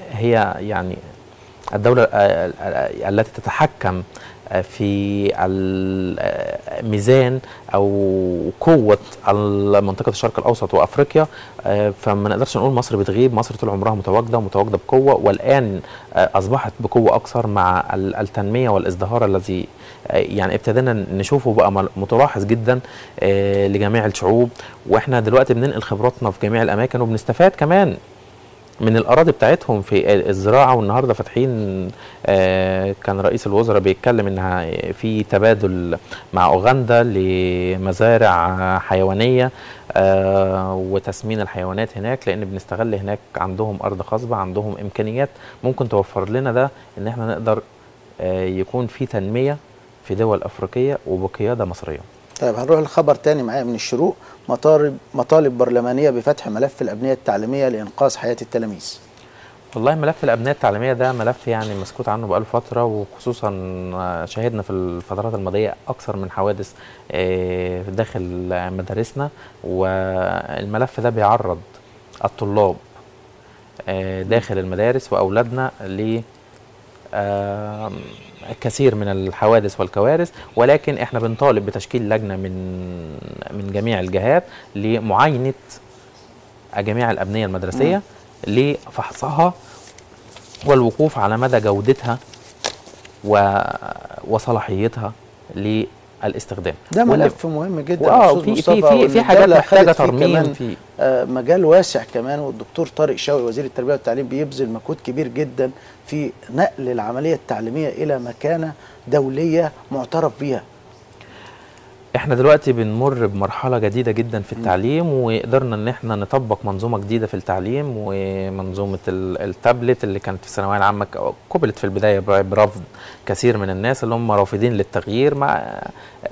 [SPEAKER 2] هي يعني الدولة آه، آه، التي تتحكم آه، في الميزان او قوه منطقه الشرق الاوسط وافريقيا آه، فما نقدرش نقول مصر بتغيب مصر طول عمرها متواجده ومتواجده بقوه والان آه، اصبحت بقوه اكثر مع ال- التنميه والازدهار الذي آه، يعني ابتدينا نشوفه بقى مل- متلاحظ جدا آه، لجميع الشعوب واحنا دلوقتي بننقل خبراتنا في جميع الاماكن وبنستفاد كمان من الاراضي بتاعتهم في الزراعه والنهارده فاتحين آه، وكان رئيس الوزراء بيتكلم انها في تبادل مع اوغندا لمزارع حيوانيه آه، وتسمين الحيوانات هناك لان بنستغل هناك عندهم ارض خصبه عندهم امكانيات ممكن توفر لنا ده ان احنا نقدر آه، يكون في تنميه في دول افريقيه وبقياده مصريه
[SPEAKER 1] طيب هنروح لخبر تاني معايا من الشروق مطالب مطالب برلمانيه بفتح ملف الابنيه التعليميه لانقاذ حياه التلاميذ
[SPEAKER 2] والله ملف الابنيه التعليميه ده ملف يعني مسكوت عنه بقاله فتره وخصوصا آه، شاهدنا في الفترات الماضيه اكثر من حوادث آه، داخل مدارسنا والملف ده بيعرض الطلاب آه، داخل المدارس واولادنا ل آم، كثير من الحوادث والكوارث ولكن احنا بنطالب بتشكيل لجنه من من جميع الجهات لمعاينه جميع الابنيه المدرسيه لفحصها والوقوف على مدى جودتها و... وصلاحيتها للاستخدام
[SPEAKER 1] ده
[SPEAKER 2] وال-
[SPEAKER 1] ملف مهم جدا يا
[SPEAKER 2] اه
[SPEAKER 1] أستاذ
[SPEAKER 2] في
[SPEAKER 1] مصطفى،
[SPEAKER 2] في في في
[SPEAKER 1] والدولة
[SPEAKER 2] حاجات
[SPEAKER 1] خدت
[SPEAKER 2] محتاجه
[SPEAKER 1] فيه
[SPEAKER 2] ترميم
[SPEAKER 1] كمان
[SPEAKER 2] في
[SPEAKER 1] آه، مجال واسع كمان والدكتور طارق شوقي وزير التربيه والتعليم بيبذل مجهود كبير جدا في نقل العمليه التعليميه الى مكانه دوليه معترف بيها
[SPEAKER 2] احنا دلوقتي بنمر بمرحله جديده جدا في التعليم وقدرنا ان احنا نطبق منظومه جديده في التعليم ومنظومه ال- التابلت اللي كانت في الثانويه العامه ك- قبلت في البدايه ب- برفض كثير من الناس اللي هم رافضين للتغيير مع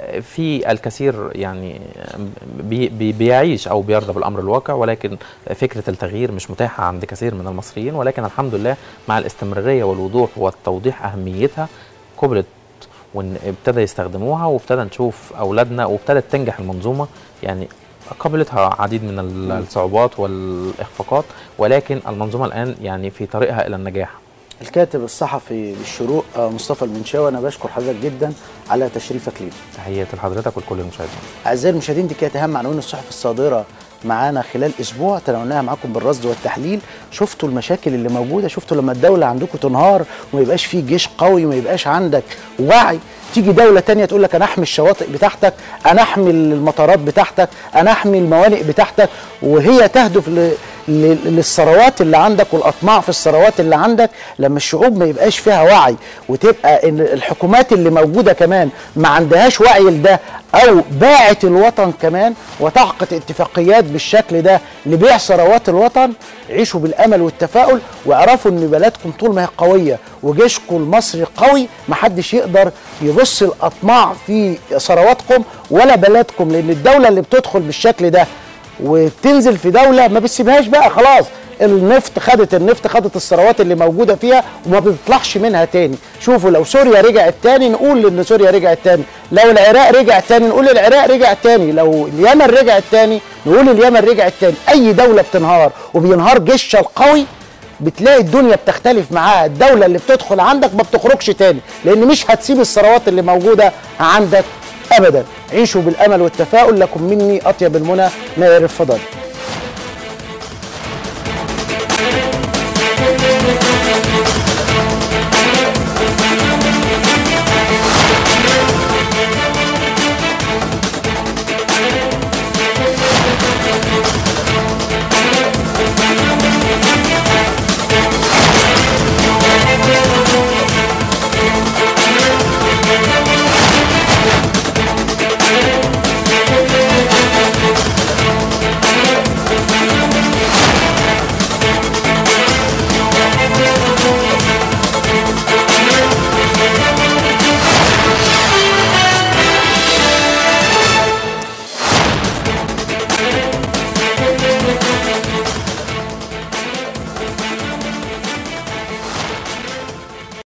[SPEAKER 2] في الكثير يعني بي بي بيعيش او بيرضى بالامر الواقع ولكن فكره التغيير مش متاحه عند كثير من المصريين ولكن الحمد لله مع الاستمراريه والوضوح والتوضيح اهميتها قبلت وابتدى يستخدموها وابتدى نشوف اولادنا وابتدت تنجح المنظومه يعني قابلتها عديد من ال- الصعوبات والاخفاقات ولكن المنظومه الان يعني في طريقها الى النجاح
[SPEAKER 1] الكاتب الصحفي بالشروق آه، مصطفى المنشاوي انا بشكر حضرتك جدا على تشريفك لينا
[SPEAKER 2] تحياتي لحضرتك ولكل المشاهدين
[SPEAKER 1] اعزائي المشاهدين دي كانت اهم عناوين الصحف الصادره معانا خلال اسبوع تناولناها معاكم بالرصد والتحليل شفتوا المشاكل اللي موجوده شفتوا لما الدوله عندكم تنهار وما يبقاش فيه جيش قوي وما يبقاش عندك وعي تيجي دوله تانية تقول لك انا احمي الشواطئ بتاعتك انا احمي المطارات بتاعتك انا احمي الموانئ بتاعتك وهي تهدف ل... ل- للثروات اللي عندك والاطماع في الثروات اللي عندك لما الشعوب ما يبقاش فيها وعي وتبقى ان الحكومات اللي موجوده كمان ما عندهاش وعي لده او باعت الوطن كمان وتعقد اتفاقيات بالشكل ده لبيع ثروات الوطن عيشوا بالامل والتفاؤل واعرفوا ان بلدكم طول ما هي قويه وجيشكم المصري قوي محدش يقدر يبص الاطماع في ثرواتكم ولا بلدكم لان الدوله اللي بتدخل بالشكل ده وبتنزل في دوله ما بتسيبهاش بقى خلاص النفط خدت النفط خدت الثروات اللي موجوده فيها وما بتطلعش منها تاني شوفوا لو سوريا رجعت تاني نقول ان سوريا رجعت تاني لو العراق رجع تاني نقول العراق رجع تاني لو اليمن رجعت تاني نقول اليمن رجعت تاني اي دوله بتنهار وبينهار جيشها القوي بتلاقي الدنيا بتختلف معاها الدوله اللي بتدخل عندك ما بتخرجش تاني لان مش هتسيب الثروات اللي موجوده عندك ابدا عيشوا بالامل والتفاؤل لكم مني اطيب المنى نائر الفضل